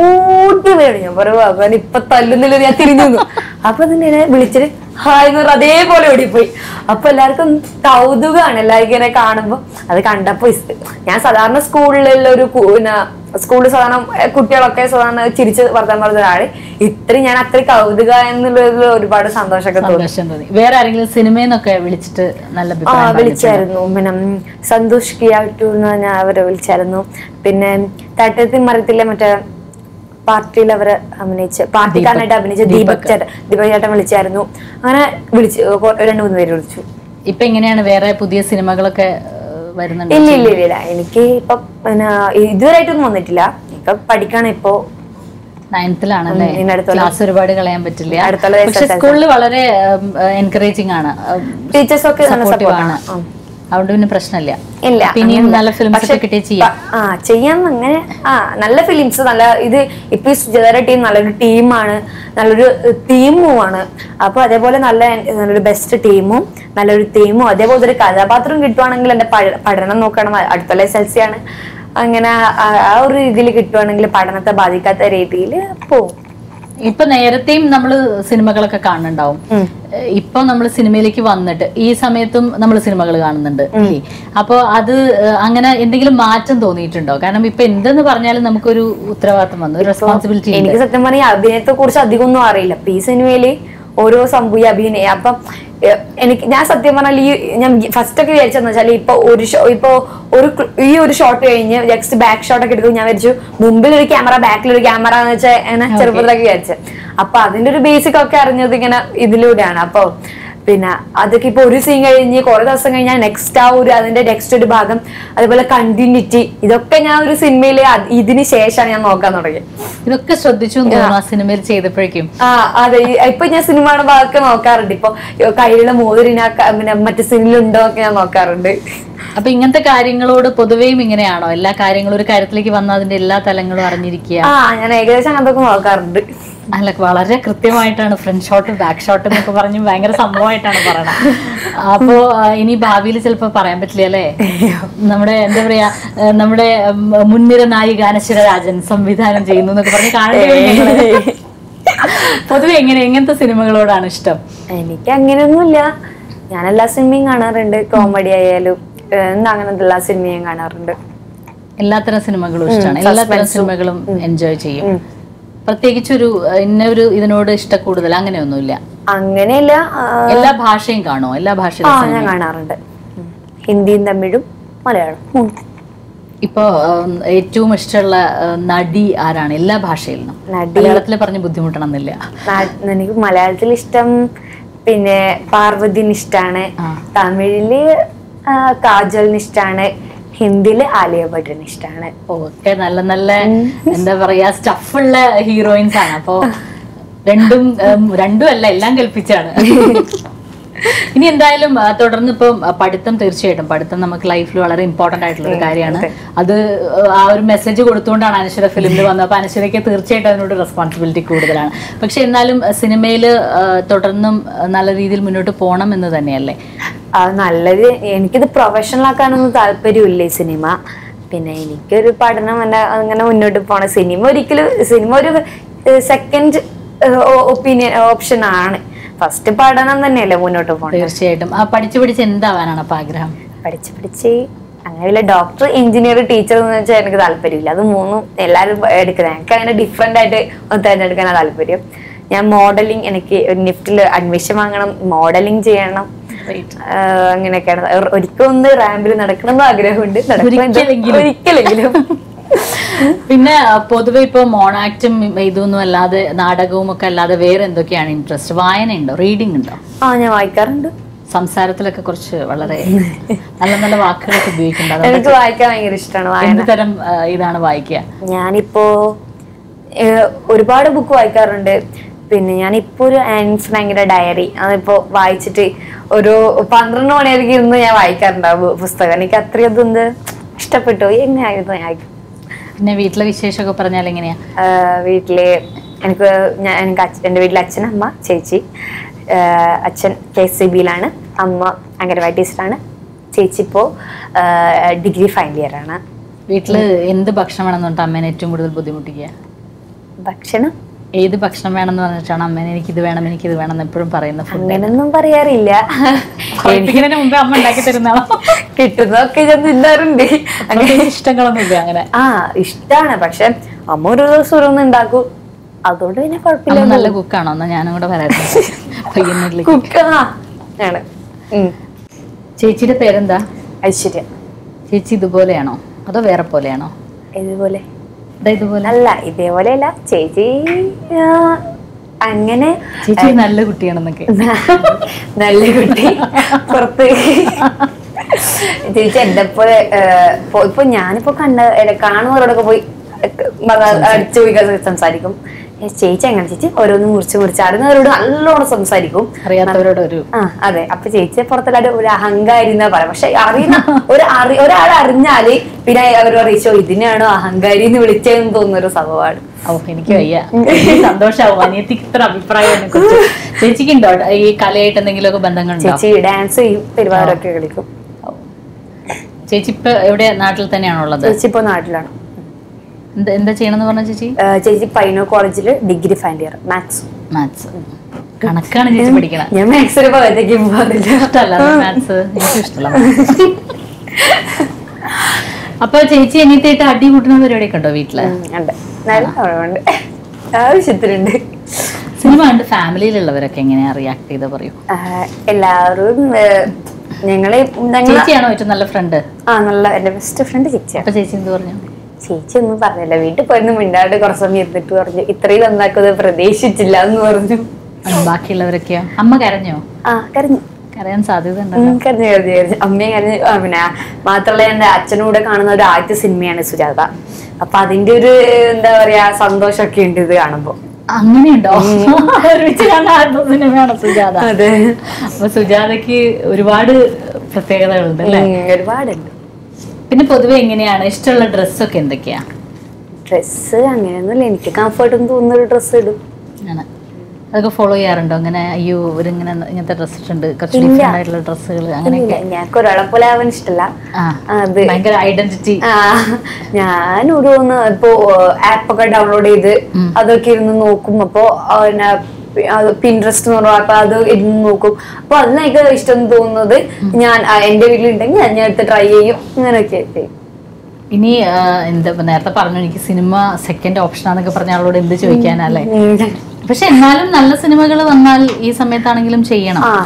ഓടി വീണു ഞാൻ പറഞ്ഞു ഭഗവാൻ ഇപ്പൊ തല്ലുന്നില്ല ഞാൻ തിരിഞ്ഞു നിന്നു. അപ്പൊ തന്നെ എന്നെ വിളിച്ചിട്ട് ഹായ് എന്ന് പറഞ്ഞ് അതേപോലെ ഓടിപ്പോയി അപ്പൊ എല്ലാവർക്കും കൗതുകമാണ് എല്ലാവർക്കും ഇങ്ങനെ കാണുമ്പോ അത് കണ്ടപ്പോ ഇസ്- ഞാൻ സാധാരണ സ്കൂളിലുള്ള ഒരു കു- പിന്നെ സ്കൂളിൽ സാധാരണ ഏ, കുട്ടികളൊക്കെ സാധാരണ ചിരിച്ച് വർത്താൻ പറഞ്ഞ ഒരാള് ഇത്രയും ഞാൻ അത്ര കൗതുക എന്നുള്ളതിൽ ഒരുപാട് സന്തോഷമൊക്കെ തോന്നി സന്തോഷം തോന്നി വേറെ ആരെങ്കിലും സിനിമയിൽ നിന്നൊക്കെ വിളിച്ചിട്ട് നല്ല ആ അഭിപ്രായം പറഞ്ഞിട്ടുണ്ടോ? വിളിച്ചായിരുന്നു പിന്നെ ഉം, സന്തോഷ് കിയാട്ടു എന്ന് പറഞ്ഞ അവരെ വിളിച്ചായിരുന്നു പിന്നെ തട്ടത്തി മരത്തിലെ മറ്റേ പാർട്ടിയിൽ അവര് അഭിനയിച്ച പാർട്ടിക്കാരനായിട്ട് അഭിനയിച്ച ദീപക് ചേട്ടൻ ദീപക് ചേട്ടൻ വിളിച്ചായിരുന്നു അങ്ങനെ വിളിച്ചു കൊ- രണ്ട് മൂന്ന് പേര് വിളിച്ചു ഇപ്പൊ എങ്ങനെയാണ് വേറെ പുതിയ സിനിമകളൊക്കെ ഏഹ്, വരുന്നുണ്ട് ഇല്ല ഇല്ല ഇല്ല ഇല്ല എനിക്ക് ഇപ്പൊ പിന്നെ ഇതുവരെയായിട്ടൊന്നും വന്നിട്ടില്ല ഇപ്പൊ പഠിക്കണം ഇപ്പോ നയൻത്തിലാണല്ലേ ഉം, ഇനി അടുത്ത ക്ലാസ് ഒരുപാട് കളയാൻ പറ്റില്ല അടുത്തുള്ള പക്ഷെ സ്കൂളിൽ വളരെ എൻകറേജിങ് ആണ് ടീച്ചേഴ്സ് ഒക്കെ നല്ല സപ്പോർട്ടീവ് support ആണ് ആണ്. അതുകൊണ്ട് പിന്നെ പ്രശ്നമില്ല ഇല്ല അപ്പൊ ഇനിയും അങ്ങനെയില്ല. നല്ല ഫിലിംസ് പക്ഷെ ഒക്കെ കിട്ടിയ ചെയ്യാം പ- ആ ചെയ്യാൻ അങ്ങനെ ആ നല്ല ഫിലിംസ് നല്ല ഇത് ഇപ്പൊ ഈ സുജാത ടീം നല്ലൊരു ടീമാണ് നല്ലൊരു തീമുമാണ് അപ്പൊ അതേപോലെ നല്ല നല്ലൊരു ബെസ്റ്റ് ടീമും നല്ലൊരു തീമും അതേപോലെ ഒരു കഥാപാത്രം കിട്ടുവാണെങ്കിൽ എന്റെ പ- പഠനം നോക്കണം അടുത്തുള്ള എസ് എൽ സി ആണ് അങ്ങനെ ആ- ആ ഒരു രീതിയിൽ കിട്ടുവാണെങ്കിൽ പഠനത്തെ ബാധിക്കാത്ത രീതിയിൽ പോവും ഇപ്പൊ നേരത്തെയും നമ്മള് സിനിമകളൊക്കെ കാണുന്നുണ്ടാവും ഉം. ഏഹ് ഇപ്പൊ നമ്മൾ സിനിമയിലേക്ക് വന്നിട്ട് ഈ സമയത്തും നമ്മൾ സിനിമകൾ കാണുന്നുണ്ട് ഇല്ലേ അപ്പൊ അത് ഏഹ് അങ്ങനെ എന്തെങ്കിലും മാറ്റം തോന്നിയിട്ടുണ്ടോ കാരണം ഇപ്പൊ എന്തെന്ന് പറഞ്ഞാലും നമുക്കൊരു ഉത്തരവാദിത്തം വന്നു ഒരു റെസ്പോൺസിബിലിറ്റി ഉണ്ട് എനിക്ക് സത്യം പറഞ്ഞാൽ അഭിനയത്തെ കുറിച്ച് അധികം ഒന്നും അറിയില്ല ഇപ്പൊ ഈ സിനിമയില് ഓരോ സംഭവം ഈ അഭിനയം അപ്പം എ- എനിക്ക് ഞാൻ സത്യം പറഞ്ഞാൽ ഈ ഞാൻ ഫസ്റ്റ് ഒക്കെ വിചാരിച്ചെന്ന് വെച്ചാൽ ഇപ്പൊ ഒരു ഷോ ഇപ്പൊ ഒരു cl- ഈ ഒരു ഷോട്ട് കഴിഞ്ഞ് നെക്സ്റ്റ് ബാക്ക് ഷോട്ട് ഒക്കെ എടുക്കും ഞാൻ വിചാരിച്ചു മുമ്പിൽ ഒരു ക്യാമറ ബാക്കിൽ ഒരു ക്യാമറ എന്ന് വെച്ചാൽ അങ്ങനെ ചെറുപ്പത്തിലൊക്കെ വിചാരിച്ചു അപ്പൊ അതിന്റെ ഒരു ബേസിക് ഒക്കെ അറിഞ്ഞത് ഇങ്ങനെ ഇതിലൂടെയാണ് അപ്പൊ പിന്നെ അതൊക്കെ ഇപ്പൊ ഒരു സീൻ കഴിഞ്ഞ് കുറെ ദിവസം കഴിഞ്ഞാൽ നെക്സ്റ്റ് ആ ഒരു അതിന്റെ നെക്സ്റ്റ് ഒരു ഭാഗം അതുപോലെ കണ്ടിന്യൂറ്റി ഇതൊക്കെ ഞാൻ ഒരു സിനിമയില് അത് ഇതിന് ശേഷമാണ് ഞാൻ നോക്കാൻ തുടങ്ങിയത് ഇതൊക്കെ ശ്രദ്ധിച്ചു എന്ന് തോന്നുന്നു ആ സിനിമയിൽ ചെയ്തപ്പോഴേക്കും ആ അതെ ഈ- ഇപ്പൊ ഞാൻ സിനിമയുടെ ഭാഗമൊക്കെ നോക്കാറുണ്ട് ഇപ്പൊ കയ്യിലുള്ള മോതിരിന പിന്നെ മറ്റു സിനിമയിലുണ്ടോ ഒക്കെ ഞാൻ നോക്കാറുണ്ട് അപ്പൊ ഇങ്ങനത്തെ കാര്യങ്ങളോട് പൊതുവെയും ഇങ്ങനെയാണോ എല്ലാ കാര്യങ്ങളും ഒരു കാര്യത്തിലേക്ക് വന്നാൽ അതിന്റെ എല്ലാ തലങ്ങളും അറിഞ്ഞിരിക്കുക ആ ഞാൻ ഏകദേശം അങ്ങനത്തെ നോക്കാറുണ്ട് അല്ല വളരെ കൃത്യമായിട്ടാണ് ഫ്രണ്ട് ഷോട്ട് ബാക്ക് ഷോട്ട് എന്നൊക്കെ പറഞ്ഞ് ഭയങ്കര സംഭവമായിട്ടാണ് പറയണത് അപ്പോ ആ, ഇനി ഭാവിയിൽ ചിലപ്പോ പറയാൻ പറ്റില്ല അല്ലേ നമ്മുടെ എന്താ പറയാ ആ, നമ്മുടെ ഉം, മുൻനിര നായിക അനശ്വര രാജൻ സംവിധാനം ചെയ്യുന്നു എന്നൊക്കെ പറഞ്ഞ് കാണേണ്ടി പൊതുവെ എങ്ങനെ എങ്ങനത്തെ സിനിമകളോടാണ് ഇഷ്ടം എനിക്ക് അങ്ങനെയൊന്നുമില്ല ഞാൻ എല്ലാ സിനിമയും കാണാറുണ്ട് കോമഡി ആയാലും ഏഹ്, എന്താ അങ്ങനത്തെ എല്ലാ സിനിമയും കാണാറുണ്ട് എല്ലാത്തരം സിനിമകളും ഇഷ്ടമാണ് എല്ലാത്തരം സിനിമകളും എൻജോയ് ചെയ്യും പ്രത്യേകിച്ചൊരു ആ, ഇന്നൊരു ഇതിനോട് ഇഷ്ട കൂടുതൽ അങ്ങനെയൊന്നുമില്ല അങ്ങനെയല്ല ആ, എല്ലാ ഭാഷയും കാണുമോ എല്ലാ ആ ഭാഷയിലും ഞാൻ കാണാറുണ്ട് ഉം. ഹിന്ദിയും തമിഴും മലയാളം മൂന്ന്. ഇപ്പോ ഉം, ഏറ്റവും ഇഷ്ടമുള്ള ഉം, നടി ആരാണ് എല്ലാ ഭാഷയിലും നടി മലയാളത്തിൽ പറഞ്ഞ് ബുദ്ധിമുട്ടണമെന്നില്ല നാ- എനിക്ക് മലയാളത്തിൽ ഇഷ്ടം പിന്നെ പാർവതിന് ഇഷ്ടാണ് ആ. തമിഴില് ആ, കാജലിന് ഇഷ്ടാണ് ഹിന്ദിയില് ആലിയ ഭട്ടിന് ഇഷ്ടാണ് ഒക്കെ നല്ല നല്ല എന്താ പറയാ സ്റ്റഫുള്ള ഹീറോയിൻസ് ആണ് അപ്പോ രണ്ടും ഉം, രണ്ടും അല്ല എല്ലാം കൽപ്പിച്ചാണ് ഇനി എന്തായാലും ആ, തുടർന്ന് ഇപ്പം ആ, പഠിത്തം തീർച്ചയായിട്ടും പഠിത്തം നമുക്ക് ലൈഫിൽ വളരെ ഇമ്പോർട്ടന്റ് ആയിട്ടുള്ള ഒരു കാര്യമാണ് അത് ആ ഒരു മെസ്സേജ് കൊടുത്തുകൊണ്ടാണ് അനശ്വര ഫിലിമിൽ വന്നത് അപ്പൊ അനശ്വരയ്ക്ക് തീർച്ചയായിട്ടും അതിനോട് റെസ്പോൺസിബിലിറ്റി കൂടുതലാണ് പക്ഷെ എന്നാലും സിനിമയിൽ തുടർന്നും ആ, നല്ല രീതിയിൽ മുന്നോട്ട് പോകണം എന്ന് തന്നെയല്ലേ ആ, നല്ലത് എനിക്കിത് പ്രൊഫഷണൽ ആക്കാനൊന്നും താല്പര്യമില്ല ഈ സിനിമ പിന്നെ എനിക്കൊരു പഠനം അല്ല അങ്ങനെ മുന്നോട്ട് പോണ സിനിമ ഒരിക്കലും സിനിമ ഒരു സെക്കൻഡ് ഒപ്പീനിയൻ ഓപ്ഷൻ ആണ് ഫസ്റ്റ് പഠനം തന്നെയല്ലേ മുന്നോട്ട് പോണത് തീർച്ചയായിട്ടും ആ പഠിച്ചു പഠിച്ച് എന്താവാനാണ് അപ്പൊ ആഗ്രഹം പഠിച്ച് പഠിച്ച് അങ്ങനെയുള്ള ഡോക്ടർ എഞ്ചിനീയർ ടീച്ചർ എന്ന് വെച്ചാൽ എനിക്ക് താല്പര്യമില്ല അത് മൂന്നും എല്ലാവരും എടുക്കുന്നത് എനിക്ക് അങ്ങനെ ഡിഫറെന്റ് ആയിട്ട് ഒന്ന് തിരഞ്ഞെടുക്കാനാണ് താല്പര്യം ഞാൻ മോഡലിംഗ് എനിക്ക് നിഫ്റ്റിൽ അഡ്മിഷൻ വാങ്ങണം മോഡലിംഗ് ചെയ്യണം ആഹ് അങ്ങനെയൊക്കെയാണ് ഒ- ഒരിക്കൽ ഒന്ന് റാമ്പിൽ നടക്കണം എന്ന് ആഗ്രഹമുണ്ട് നടക്കുമെന്ന് ഒരിക്കലെങ്കിലും. ഒരിക്കലെങ്കിലും പിന്നെ ആ, പൊതുവെ ഇപ്പൊ മോണാക്റ്റും ഇതൊന്നും അല്ലാതെ നാടകവും ഒക്കെ അല്ലാതെ വേറെ എന്തൊക്കെയാണ് ഇൻട്രസ്റ്റ് വായന ഉണ്ടോ റീഡിംഗ് ഉണ്ടോ ആ ഞാൻ വായിക്കാറുണ്ട് സംസാരത്തിലൊക്കെ കുറച്ച് വളരെ നല്ല നല്ല വാക്കുകളൊക്കെ ഉപയോഗിക്കുന്നുണ്ട് എനിക്ക് വായിക്കാൻ ഭയങ്കര ഇഷ്ടമാണ് വായന എന്ത് തരം ആ, ഇതാണ് വായിക്കുക ഞാനിപ്പോ ഏഹ്, ഒരുപാട് ബുക്ക് വായിക്കാറുണ്ട് പിന്നെ ഞാനിപ്പോ ഒരു ആൻ ഫ്രാങ്കിന്റെ ഡയറി അതിപ്പോ വായിച്ചിട്ട് ഒരു പന്ത്രണ്ട് മണിയായിരിക്കും ഇരുന്ന് ഞാൻ വായിക്കാറുണ്ടാവും പുസ്തകം എനിക്ക് അത്രയും അതൊന്ന് ഇഷ്ടപ്പെട്ടു എങ്ങനെയായിരുന്നു ഞാൻ പിന്നെ വീട്ടിലെ വിശേഷമൊക്കെ പറഞ്ഞാൽ എങ്ങനെയാ ആഹ് വീട്ടില് എനിക്ക് ഞാൻ എനിക്ക് അച്ഛ- എൻ്റെ വീട്ടിൽ അച്ഛൻ അമ്മ ചേച്ചി ആഹ് അച്ഛൻ കെ എസ് സി ബിയിലാണ് അമ്മ അംഗനവാടി ടീച്ചറാണ് ചേച്ചി ഇപ്പോൾ ഡിഗ്രി ഫൈനൽ ഇയർ ആണ് വീട്ടില് എന്ത് ഭക്ഷണം വേണമെന്ന് പറഞ്ഞിട്ട് അമ്മേനെ ഏറ്റവും കൂടുതൽ ബുദ്ധിമുട്ടിക്കുക ഭക്ഷണം ഏത് ഭക്ഷണം വേണമെന്ന് പറഞ്ഞിട്ടാണ് അമ്മേനെ എനിക്ക് ഇത് വേണം എനിക്ക് ഇത് വേണം എന്ന് എപ്പോഴും പറയുന്ന ഫുഡ് അങ്ങനൊന്നും പറയാറില്ല പഠിപ്പിക്കുന്നതിന് മുമ്പേ അമ്മ ഉണ്ടാക്കി തരുന്നതാണോ കിട്ടുന്നതൊക്കെ ഞാൻ തിന്നാറുണ്ട് അങ്ങനെ ഇഷ്ടങ്ങളൊന്നും ഇല്ല അങ്ങനെ ആ ഇഷ്ടാണ് പക്ഷെ അമ്മ ഒരു ദിവസം ഓരോന്ന് ഉണ്ടാക്കും അതുകൊണ്ട് പിന്നെ അമ്മ കുഴപ്പമില്ല നല്ല കുക്കാണോ എന്നാ ഞാനും കൂടെ വരായിരുന്നു പയ്യന്നൂരിലേക്ക് കുക്ക് ആ ആണ് ഉം. ചേച്ചിയുടെ പേരെന്താ ഐശ്വര്യ ചേച്ചി ഇതുപോലെയാണോ അതോ വേറെ പോലെയാണോ ഇതുപോലെ ഇതാ ഇതുപോലെ അല്ല ഇതേപോലെയല്ല ചേച്ചി ആ, അങ്ങനെ ചേച്ചി നല്ല കുട്ടിയാണെന്നൊക്കെ നല്ല കുട്ടി പുറത്ത് ചേച്ചി എന്റെ പോലെ ഇപ്പൊ ഞാനിപ്പോ കണ്ട അല്ല, കാണുന്നവരോടൊക്കെ പോയി അടിച്ചു പോയി സംസാരിക്കും ഏ, ചേച്ചി അങ്ങനെ ചേച്ചി ഓരോന്ന് മുറിച്ച് മുറിച്ച് അറിയുന്നവരോട് നല്ലോണം സംസാരിക്കും അറിയാത്തവരോട് ഒരു ആ അതെ അപ്പൊ ചേച്ചിയെ പുറത്തല്ലാണ്ട് ഒരു അഹങ്കാരി എന്നാ പറയാം പക്ഷെ അറിയുന്ന ഒരു അറി ഒരാൾ അറിഞ്ഞാല് പിന്നെ അവർ അറിയിച്ചോ ഇതിനെയാണോ അഹങ്കാരി എന്ന് വിളിച്ചതെന്ന് തോന്നുന്ന ഒരു സംഭവമാണ് ഓ എനിക്ക് വയ്യ എനിക്ക് സന്തോഷാവും അനിയത്തിക്ക് ഇത്ര അഭിപ്രായം എന്നെ കുറിച്ച് ചേച്ചിക്ക് ഉണ്ടോ ഈ കലയായിട്ട് എന്തെങ്കിലുമൊക്കെ ബന്ധങ്ങളുണ്ടോ ചേച്ചി ഡാൻസ് ചെയ്യും പെരുമാറൊക്കെ കളിക്കും ഓ. ചേച്ചി ഇപ്പൊ എവിടെ നാട്ടിൽ തന്നെയാണോ ഉള്ളത് ചേച്ചി ഇപ്പൊ നാട്ടിലാണ് എന്ത് എന്താ ചെയ്യണമെന്ന് പറഞ്ഞ ചേച്ചി ആ, ചേച്ചി പൈനോ കോളേജിൽ degree final year maths maths കണക്കാണ് ചേച്ചി പഠിക്കണം ഞാൻ മാത്സിന് ഭാഗത്തേക്ക് പോകാറില്ല ഇഷ്ടമല്ല മാത്സ് എനിക്ക് ഇഷ്ടമല്ല maths. അപ്പൊ ചേച്ചി അനിയത്തിയായിട്ട് അടി കൂട്ടുന്ന പരിപാടിയൊക്കെ ഉണ്ടോ വീട്ടില് ഉം, ഉണ്ട് നല്ല കുറവുണ്ട് ആവശ്യത്തിനുണ്ട് സിനിമ കണ്ട് ഫാമിലിയിലുള്ളവരൊക്കെ എങ്ങനെയാ റിയാക്ട് ചെയ്ത പറയൂ ആ, എല്ലാവരും ആ, ഞങ്ങള് ഞങ്ങൾ ചേച്ചിയാണോ ഏറ്റവും നല്ല ഫ്രണ്ട് ആ നല്ല എന്റെ ബെസ്റ്റ് ഫ്രണ്ട് ചേച്ചിയാണ് അപ്പൊ ചേച്ചി എന്ത് പറഞ്ഞു ചേച്ചി ഒന്നും പറഞ്ഞില്ല വീട്ടിൽ പോയിരുന്നു മിണ്ടാണ്ട് കുറച്ച് സമയം ഇരുന്നിട്ട് പറഞ്ഞു ഇത്രയും നന്നാക്കുന്നത് പ്രതീക്ഷിച്ചില്ല എന്ന് പറഞ്ഞു ഉം, ബാക്കിയുള്ളവരൊക്കെയോ അമ്മ കരഞ്ഞോ ആ കരഞ്ഞു കരയാൻ സാധ്യത ഉണ്ടോ ഉം, കരഞ്ഞു കരഞ്ഞു കരഞ്ഞു അമ്മയും കരഞ്ഞു ആ, പിന്നെ മാത്രമല്ല എന്റെ അച്ഛനും കൂടെ കാണുന്ന ഒരു ആദ്യത്തെ സിനിമയാണ് സുജാത അപ്പൊ അതിന്റെ ഒരു എന്താ പറയാ സന്തോഷമൊക്കെ ഉണ്ട് ഇത് കാണുമ്പോ അങ്ങനെയുണ്ടോ ഒരുമിച്ച് കണ്ടായിരുന്നു സിനിമയാണ് സുജാത അതെ അപ്പൊ സുജാതക്ക് ഒരുപാട് പ്രത്യേകതകളുണ്ട് അല്ലേ ഉം, ഒരുപാടുണ്ട് പിന്നെ പൊതുവെ എങ്ങനെയാണ് ഇഷ്ടമുള്ള ഡ്രസ്സൊക്കെ എന്തൊക്കെയാ ഡ്രസ്സ് അങ്ങനെയൊന്നുമില്ല എനിക്ക് കംഫർട്ട് തോന്നുന്ന ഒരു ഡ്രസ്സ് ഇടും അങ്ങനെ അതൊക്കെ ഫോളോ ചെയ്യാറുണ്ടോ അങ്ങനെ അയ്യോ ഇവരിങ്ങനെ ഇങ്ങനത്തെ ഡ്രസ് ഇട്ടുണ്ട് കുറച്ച് ഇല്ല. ഡിഫറെന്റ് ആയിട്ടുള്ള ഡ്രസ്സുകൾ അങ്ങനെയൊക്കെ ഇല്ല, ഞങ്ങൾക്ക് ഒരാളെ പോലെ ആവാൻ ഇഷ്ടമല്ല ആ അത് ഭയങ്കര ഐഡന്റിറ്റി ആ, ഞാൻ ഓരോന്ന് ഇപ്പോ ആപ്പൊക്കെ ഡൗൺലോഡ് ചെയ്ത് ഉം. അതൊക്കെ ഇരുന്ന് നോക്കും അപ്പോ പിൻട്രസ്റ്റ് എന്ന് പറഞ്ഞാൽ അപ്പൊ അത് ഇരുന്ന് നോക്കും അപ്പൊ അതിനൊക്കെ ഇഷ്ടം തോന്നുന്നത് ഞാൻ ആ, എന്റെ വീട്ടിലുണ്ടെങ്കിൽ ഞാൻ എടുത്ത് ട്രൈ ചെയ്യും അങ്ങനെയൊക്കെ ചെയ്യും ഇനി ആ, എന്താ ഇപ്പൊ നേരത്തെ പറഞ്ഞു എനിക്ക് സിനിമ സെക്കൻഡ് ഓപ്ഷൻ ആണെന്നൊക്കെ പറഞ്ഞ ആളോട് എന്ത് ചോദിക്കാനല്ലേ ഉം. പക്ഷെ എന്നാലും നല്ല സിനിമകൾ വന്നാൽ ഈ സമയത്താണെങ്കിലും ചെയ്യണം ആ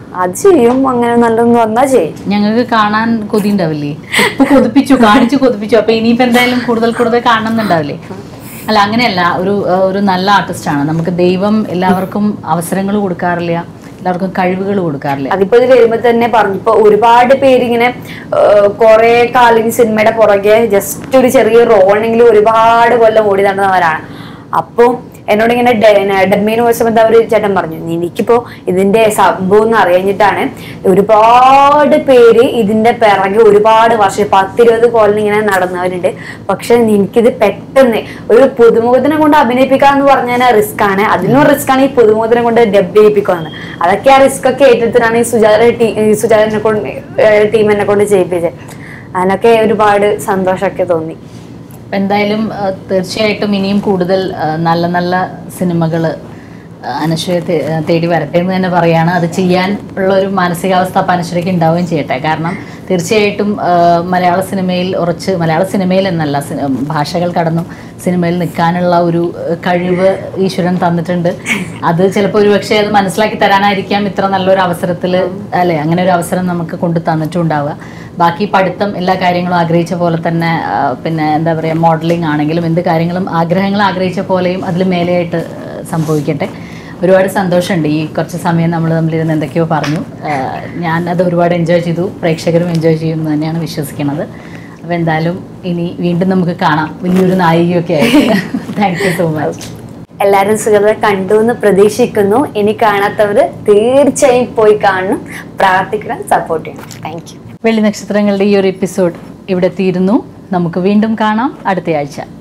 അത് ചെയ്യും അങ്ങനെ നല്ലതെന്ന് വന്നാ ചെയ്യും ഞങ്ങൾക്ക് കാണാൻ കൊതി ഉണ്ടാവില്ലേ ഇപ്പൊ കൊതിപ്പിച്ചു കാണിച്ചു കൊതിപ്പിച്ചു അപ്പൊ ഇനിയിപ്പോ എന്തായാലും കൂടുതൽ കൂടുതൽ കാണണമെന്നുണ്ടാവില്ലേ അല്ല അങ്ങനെയല്ല ഒരു ഏഹ്, ഒരു നല്ല ആർട്ടിസ്റ്റാണ് നമുക്ക് ദൈവം എല്ലാവർക്കും അവസരങ്ങൾ കൊടുക്കാറില്ല എല്ലാവർക്കും കഴിവുകൾ കൊടുക്കാറില്ല അതിപ്പോ ഇത് വരുമ്പോ തന്നെ പറഞ്ഞപ്പോ ഒരുപാട് പേര് ഇങ്ങനെ കുറെ കാലം ഈ സിനിമയുടെ പുറകെ ജസ്റ്റ് ഒരു ചെറിയ റോളെങ്കിലും ഒരുപാട് കൊല്ലം ഓടി നടന്നവരാണ് അപ്പൊ എന്നോട് ഇങ്ങനെ ഡെഡ്മീൻ വോയിസ് എന്താ ഒരു ചേട്ടൻ പറഞ്ഞു എനിക്കിപ്പോ ഇതിന്റെ സംഭവം എന്ന് അറിയഞ്ഞിട്ടാണ് ഒരുപാട് പേര് ഇതിന്റെ പിറകെ ഒരുപാട് വർഷം പത്തിരുപത് കൊല്ലം ഇങ്ങനെ നടന്നവരുണ്ട് പക്ഷെ എനിക്കിത് പെട്ടെന്ന് ഒരു പുതുമുഖത്തിനെ കൊണ്ട് അഭിനയിപ്പിക്കാന്ന് പറഞ്ഞാൽ റിസ്ക് ആണ് അതിനും റിസ്ക് ആണ് ഈ പുതുമുഖത്തിനെ കൊണ്ട് ഡബ് ചെയ്യിപ്പിക്കുന്നത് അതൊക്കെ ആ റിസ്ക് ഒക്കെ ഏറ്റെടുത്തിട്ടാണ് ഈ സുജാത ടീ- ഈ സുജാതനെ കൊണ്ട് ടീം എന്നെ കൊണ്ട് ചെയ്യിപ്പിച്ചത് അതിനൊക്കെ ഒരുപാട് സന്തോഷമൊക്കെ തോന്നി അപ്പൊ എന്തായാലും ആ, തീർച്ചയായിട്ടും ഇനിയും കൂടുതൽ ആ, നല്ല നല്ല സിനിമകൾ അനശ്വര തേ- തേടി വരട്ടെ എന്ന് തന്നെ പറയാണ് അത് ചെയ്യാൻ ഉള്ള ഒരു മാനസികാവസ്ഥ അപ്പം അനശ്വരയ്ക്ക് ഉണ്ടാവുകയും ചെയ്യട്ടെ കാരണം തീർച്ചയായിട്ടും ആ, മലയാള സിനിമയിൽ ഉറച്ച് മലയാള സിനിമയിൽ എന്നല്ല സി- ഭാഷകൾ കടന്നും സിനിമയിൽ നിൽക്കാനുള്ള ഒരു ആ, കഴിവ് ഈശ്വരൻ തന്നിട്ടുണ്ട് അത് ചിലപ്പോൾ ഒരു പക്ഷേ അത് മനസ്സിലാക്കി തരാനായിരിക്കാം ഇത്ര നല്ലൊരു അവസരത്തിൽ അല്ലെ അങ്ങനെ ഒരു അവസരം നമുക്ക് കൊണ്ടു തന്നിട്ടുണ്ടാവുക ബാക്കി പഠിത്തം എല്ലാ കാര്യങ്ങളും ആഗ്രഹിച്ച പോലെ തന്നെ ആ, പിന്നെ എന്താ പറയുക മോഡലിംഗ് ആണെങ്കിലും എന്ത് കാര്യങ്ങളും ആഗ്രഹങ്ങൾ ആഗ്രഹിച്ച പോലെയും അതിൽ മേലെയായിട്ട് ആ, സംഭവിക്കട്ടെ ഒരുപാട് സന്തോഷമുണ്ട് ഈ കുറച്ച് സമയം നമ്മൾ തമ്മിലിരുന്ന് എന്തൊക്കെയോ പറഞ്ഞു ആ, ഞാൻ അത് ഒരുപാട് എൻജോയ് ചെയ്തു പ്രേക്ഷകരും എൻജോയ് ചെയ്യുമെന്ന് തന്നെയാണ് വിശ്വസിക്കുന്നത് അപ്പോൾ എന്തായാലും ഇനി വീണ്ടും നമുക്ക് കാണാം വലിയൊരു നായികയൊക്കെ ആയിട്ട് താങ്ക് യു സോ മച്ച് എല്ലാവരും സുഖത കണ്ടു എന്ന് പ്രതീക്ഷിക്കുന്നു ഇനി കാണാത്തവര് തീർച്ചയായും പോയി കാണണം പ്രാർത്ഥിക്കണം സപ്പോർട്ട് ചെയ്യണം താങ്ക് യു വെള്ളി നക്ഷത്രങ്ങളുടെ ഈ ഒരു എപ്പിസോഡ് ഇവിടെ തീരുന്നു നമുക്ക് വീണ്ടും കാണാം അടുത്തയാഴ്ച